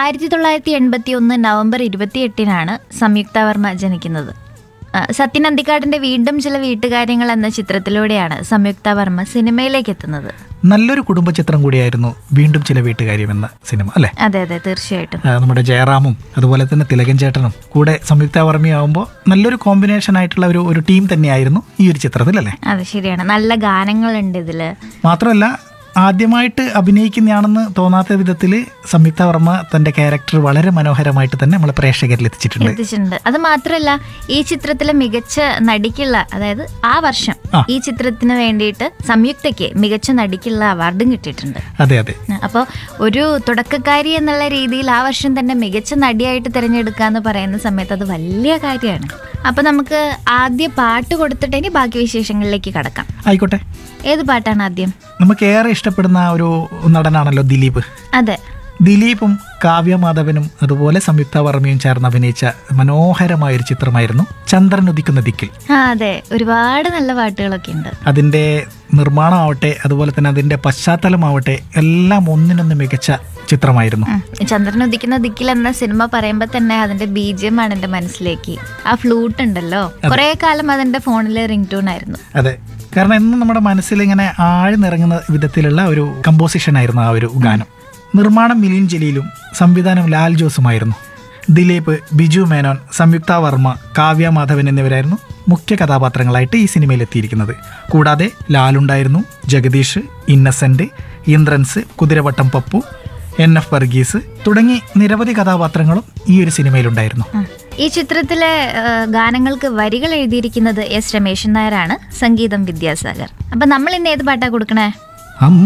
ആയിരത്തി തൊള്ളായിരത്തി എൺപത്തി ഒന്ന് നവംബർ ഇരുപത്തിയെട്ടിനാണ് സംയുക്ത വർമ്മ ജനിക്കുന്നത് ആ, സത്യൻ അന്തിക്കാടിന്റെ വീണ്ടും ചില വീട്ടുകാര്യങ്ങൾ എന്ന ചിത്രത്തിലൂടെയാണ് സംയുക്ത വർമ്മ സിനിമയിലേക്ക് എത്തുന്നത് നല്ലൊരു കുടുംബ ചിത്രം കൂടിയായിരുന്നു വീണ്ടും ചില വീട്ടുകാര്യം എന്ന സിനിമ അല്ലേ അതെ അതെ തീർച്ചയായിട്ടും ആ, നമ്മുടെ ജയറാമും അതുപോലെ തന്നെ തിലകൻ ചേട്ടനും കൂടെ സംയുക്ത വർമ്മയാവുമ്പോൾ നല്ലൊരു കോമ്പിനേഷൻ ആയിട്ടുള്ള ഒരു ഒരു ടീം തന്നെയായിരുന്നു ഈ ഒരു ചിത്രത്തിൽ അല്ലേ അതെ ശരിയാണ് നല്ല ഗാനങ്ങളുണ്ട് ഇതില് മാത്രമല്ല ആദ്യമായിട്ട് അഭിനയിക്കുന്നതാണെന്ന് തോന്നാത്ത വിധത്തിൽ സംയുക്ത വർമ്മ തന്റെ ക്യാരക്ടർ വളരെ മനോഹരമായിട്ട് തന്നെ നമ്മളെ പ്രേക്ഷകരിൽ എത്തിച്ചിട്ടുണ്ട് എത്തിച്ചിട്ടുണ്ട് അത് മാത്രല്ല ഈ ചിത്രത്തിലെ മികച്ച നടിക്കുള്ള അതായത് ആ വർഷം ആ. ഈ ചിത്രത്തിന് വേണ്ടിയിട്ട് സംയുക്തയ്ക്ക് മികച്ച നടിക്കുള്ള അവാർഡും കിട്ടിയിട്ടുണ്ട് അതെ അതെ അപ്പോൾ ഒരു തുടക്കക്കാരി എന്നുള്ള രീതിയിൽ ആ വർഷം തന്നെ മികച്ച നടിയായിട്ട് തിരഞ്ഞെടുക്കുക എന്ന് പറയുന്ന സമയത്ത് അത് വലിയ കാര്യമാണ് അപ്പൊ നമുക്ക് ആദ്യ പാട്ട് കൊടുത്തിട്ട് ഇനി ബാക്കി വിശേഷങ്ങളിലേക്ക് കടക്കാം ആയിക്കോട്ടെ ഏത് പാട്ടാണ് ആദ്യം നമുക്ക് ഏറെ ഇഷ്ടപ്പെടുന്ന ഒരു നടനാണല്ലോ ദിലീപ് അതെ ദിലീപും കാവ്യ മാധവനും അതുപോലെ സംയുക്ത വർമ്മയും ചേർന്ന് അഭിനയിച്ച മനോഹരമായ ഒരു ചിത്രമായിരുന്നു ചന്ദ്രൻ ഉദിക്കുന്ന ദിക്കിൽ ആ അതെ ഒരുപാട് നല്ല പാട്ടുകളൊക്കെ ഉണ്ട് അതിൻ്റെ നിർമ്മാണമാവട്ടെ അതുപോലെ തന്നെ അതിൻ്റെ പശ്ചാത്തലമാവട്ടെ എല്ലാം ഒന്നിനൊന്ന് മികച്ച ചിത്രമായിരുന്നു ഉം. ചന്ദ്രൻ ഉദിക്കുന്ന ദിക്കിൽ എന്ന സിനിമ പറയുമ്പോൾ തന്നെ അതിന്റെ ബീജം ആണ് എന്റെ മനസ്സിലേക്ക് ആ ഫ്ലൂട്ട് ഉണ്ടല്ലോ കുറെ കാലം അതിന്റെ ഫോണിലെ റിംഗ് ടൂൺ ആയിരുന്നു അതെ കാരണം എന്നും നമ്മുടെ മനസ്സിൽ ഇങ്ങനെ ആഴ്ന്നിറങ്ങുന്ന വിധത്തിലുള്ള ഒരു കമ്പോസിഷൻ ആയിരുന്നു ആ ഒരു ഗാനം നിർമ്മാണം മിലിൻ ജലീലും സംവിധാനം ലാൽ ജോസുമായിരുന്നു ദിലീപ് ബിജു മേനോൻ സംയുക്ത വർമ്മ കാവ്യ മാധവൻ എന്നിവരായിരുന്നു മുഖ്യ കഥാപാത്രങ്ങളായിട്ട് ഈ സിനിമയിൽ എത്തിയിരിക്കുന്നത് കൂടാതെ ലാലുണ്ടായിരുന്നു ജഗദീഷ് ഇന്നസെന്റ് ഇന്ദ്രൻസ് കുതിരവട്ടം പപ്പു എൻ എഫ് വർഗീസ് തുടങ്ങി നിരവധി കഥാപാത്രങ്ങളും ഈ ഒരു സിനിമയിലുണ്ടായിരുന്നു ഉം. ഈ ചിത്രത്തിലെ ആ, ഗാനങ്ങൾക്ക് വരികൾ എഴുതിയിരിക്കുന്നത് എസ് രമേശൻ നായരാണ് സംഗീതം വിദ്യാസാഗർ അപ്പൊ നമ്മൾ ഇന്ന് ഏത് പാട്ടാ കൊടുക്കണേ അമ്മ